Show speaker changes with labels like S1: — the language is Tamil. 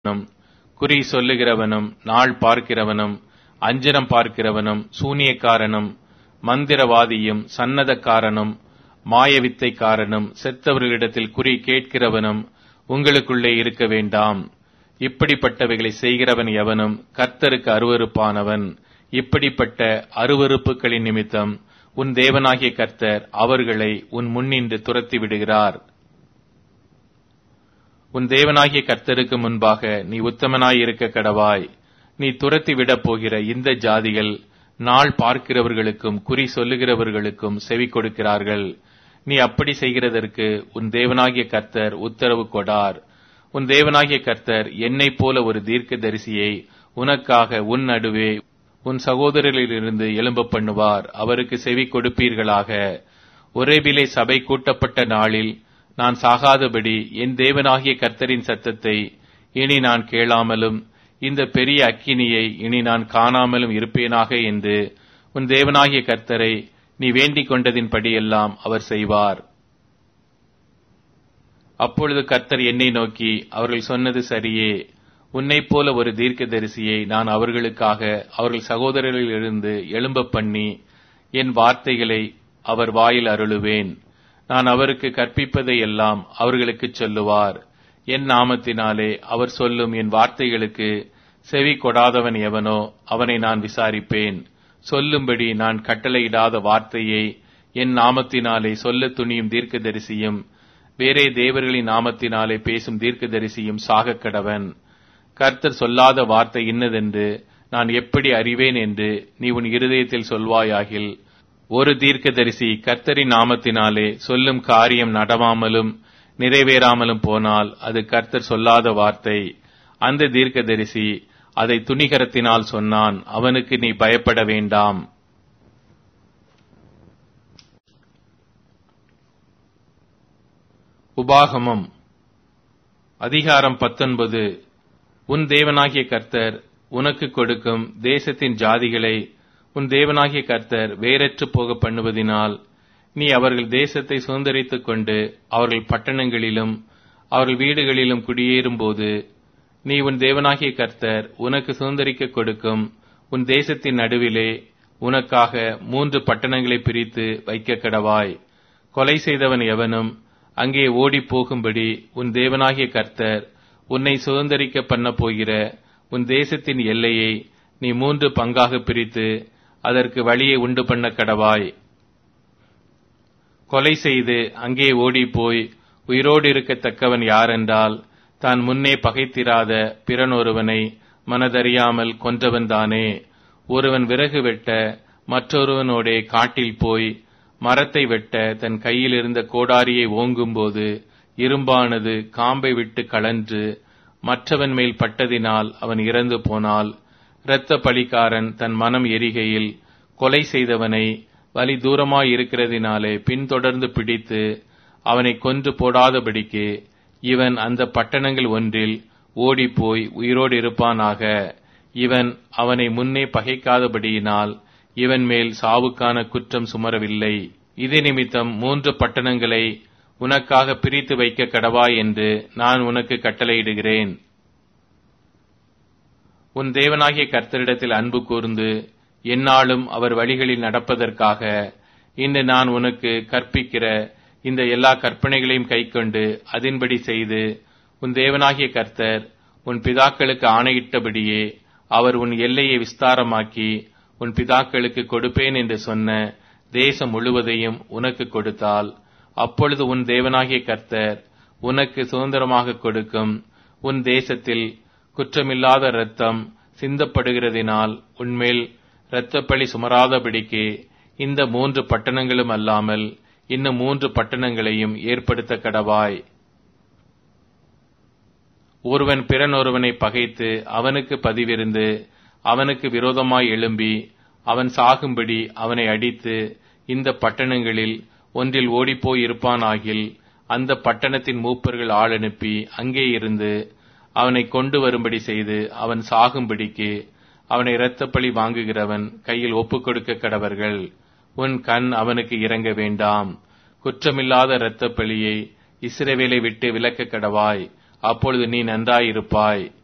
S1: பார்க்கிறவனும் குறி சொல்லுகிறவனும் நாள் பார்க்கிறவனும் அஞ்சனம் பார்க்கிறவனும் சூனியக்காரனும் மந்திரவாதியும் சன்னதக்காரனும் மாயவித்தைக்காரனும் செத்தவர்களிடத்தில் குறி கேட்கிறவனும் உங்களுக்குள்ளே இருக்க வேண்டாம் இப்படிப்பட்டவைகளை செய்கிறவன் எவனும் கர்த்தருக்கு அருவருப்பானவன் இப்படிப்பட்ட அருவருப்புகளின் நிமித்தம் உன் தேவனாகிய கர்த்தர் அவர்களை உன் முன்னின்று துரத்தி விடுகிறார் உன் தேவனாகிய கர்த்தருக்கு முன்பாக நீ உத்தமனாய் இருக்க கடவாய் நீ துரத்தி விடப் போகிற இந்த ஜாதிகள் நாள் பார்க்கிறவர்களுக்கும் குறி சொல்லுகிறவர்களுக்கும் செவி கொடுக்கிறார்கள் நீ அப்படி செய்கிறதற்கு உன் தேவனாகிய கர்த்தர் உத்தரவு கொடார் உன் தேவனாகிய கர்த்தர் என்னைப் போல ஒரு தீர்க்க தரிசியை உனக்காக உன் நடுவே உன் சகோதரரிலிருந்து எழும்ப பண்ணுவார் அவருக்கு செவி கொடுப்பீர்களாக ஒரேபிலே சபை கூட்டப்பட்ட நாளில் நான் சாகாதபடி என் தேவனாகிய கர்த்தரின் சத்தத்தை இனி நான் கேளாமலும் இந்த பெரிய அக்கினியை இனி நான் காணாமலும் இருப்பேனாக என்று உன் தேவனாகிய கர்த்தரை நீ வேண்டிக் கொண்டதின்படியெல்லாம் அவர் செய்வார் அப்பொழுது கர்த்தர் என்னை நோக்கி அவர்கள் சொன்னது சரியே உன்னைப் போல ஒரு தீர்க்கதரிசியை நான் அவர்களுக்காக அவர்கள் சகோதரர்களிலிருந்து எழும்ப பண்ணி என் வார்த்தைகளை அவர் வாயில் அருளுவேன் நான் அவருக்கு கற்பிப்பதை எல்லாம் அவர்களுக்கு சொல்லுவார் என் நாமத்தினாலே அவர் சொல்லும் என் வார்த்தைகளுக்கு செவி கொடாதவன் எவனோ அவனை நான் விசாரிப்பேன் சொல்லும்படி நான் கட்டளையிடாத வார்த்தையை என் நாமத்தினாலே சொல்ல துணியும் தீர்க்கதரிசியும் வேறே தேவர்களின் நாமத்தினாலே பேசும் தீர்க்கதரிசியும் சாகக் கடவன் கர்த்தர் சொல்லாத வார்த்தை இன்னதென்று நான் எப்படி அறிவேன் என்று நீ உன் இருதயத்தில் சொல்வாயாகில் ஒரு தீர்க்கதரிசி கர்த்தரின் நாமத்தினாலே சொல்லும் காரியம் நடவாமலும் நிறைவேறாமலும் போனால் அது கர்த்தர் சொல்லாத வார்த்தை அந்த தீர்க்கதரிசி அதை துணிகரத்தினால் சொன்னான் அவனுக்கு நீ பயப்பட வேண்டாம் உபாகமம் அதிகாரம் பத்தொன்பது உன் தேவனாகிய கர்த்தர் உனக்கு கொடுக்கும் தேசத்தின் ஜாதிகளை உன் தேவனாகிய கர்த்தர் வேறற்று போக பண்ணுவதினால் நீ அவர்கள் தேசத்தை சுதந்திரித்துக் கொண்டு அவர்கள் பட்டணங்களிலும் அவர்கள் வீடுகளிலும் குடியேறும்போது நீ உன் தேவனாகிய கர்த்தர் உனக்கு சுதந்திரிக்க கொடுக்கும் உன் தேசத்தின் நடுவிலே உனக்காக மூன்று பட்டணங்களை பிரித்து வைக்க கடவாய் கொலை செய்தவன் எவனும் அங்கே ஓடிப் போகும்படி உன் தேவனாகிய கர்த்தர் உன்னை சுதந்திரிக்க பண்ண போகிற உன் தேசத்தின் எல்லையை நீ மூன்று பங்காக பிரித்து அதற்கு வழியை உண்டு பண்ண கடவாய் கொலை செய்து அங்கே ஓடிப்போய் உயிரோடு இருக்கத்தக்கவன் யாரென்றால் தான் முன்னே பகைத்திராத பிறனொருவனை மனதறியாமல் கொன்றவன் தானே ஒருவன் விறகு வெட்ட மற்றொருவனோடே காட்டில் போய் மரத்தை வெட்ட தன் கையில் இருந்த கோடாரியை ஓங்கும்போது இரும்பானது காம்பை விட்டு கலன்று மற்றவன் மேல் பட்டதினால் அவன் இறந்து போனால் இரத்த பலிக்காரன் தன் மனம் எரிகையில் கொலை செய்தவனை வலி தூரமாயிருக்கிறதினாலே பின்தொடர்ந்து பிடித்து அவனை கொன்று போடாதபடிக்கு இவன் அந்த பட்டணங்கள் ஒன்றில் ஓடிப்போய் உயிரோடு இருப்பானாக இவன் அவனை முன்னே பகைக்காதபடியினால் இவன் மேல் சாவுக்கான குற்றம் சுமரவில்லை இது நிமித்தம் மூன்று பட்டணங்களை உனக்காக பிரித்து வைக்க கடவாய் என்று நான் உனக்கு கட்டளையிடுகிறேன் உன் தேவனாகிய கர்த்தரிடத்தில் அன்பு கூர்ந்து என்னாலும் அவர் வழிகளில் நடப்பதற்காக இன்று நான் உனக்கு கற்பிக்கிற இந்த எல்லா கற்பனைகளையும் கைக்கொண்டு அதின்படி செய்து உன் தேவனாகிய கர்த்தர் உன் பிதாக்களுக்கு ஆணையிட்டபடியே அவர் உன் எல்லையை விஸ்தாரமாக்கி உன் பிதாக்களுக்கு கொடுப்பேன் என்று சொன்ன தேசம் முழுவதையும் உனக்கு கொடுத்தால் அப்பொழுது உன் தேவனாகிய கர்த்தர் உனக்கு சுதந்திரமாக கொடுக்கும் உன் தேசத்தில் குற்றமில்லாத இரத்தம் சிந்தப்படுகிறதினால் உன்மேல் இரத்தப்பழி சுமராதபடிக்கு இந்த மூன்று பட்டணங்களும் அல்லாமல் இன்னும் மூன்று பட்டணங்களையும் ஏற்படுத்த கடவாய் ஒருவன் பிறனொருவனை பகைத்து அவனுக்கு பதிவிருந்து அவனுக்கு விரோதமாய் எழும்பி அவன் சாகும்படி அவனை அடித்து இந்த பட்டணங்களில் ஒன்றில் ஓடிப்போய் இருப்பானாகில் அந்த பட்டணத்தின் மூப்பர்கள் ஆள் அனுப்பி அங்கே இருந்து அவனை கொண்டு வரும்படி செய்து அவன் சாகும்படிக்கு அவனை இரத்தப்பழி வாங்குகிறவன் கையில் ஒப்புக் கொடுக்க கடவர்கள் உன் கண் அவனுக்கு இறங்க வேண்டாம் குற்றமில்லாத இரத்தப்பழியை இஸ்ரவேலை விட்டு விலக்க கடவாய் அப்பொழுது நீ நன்றாயிருப்பாய்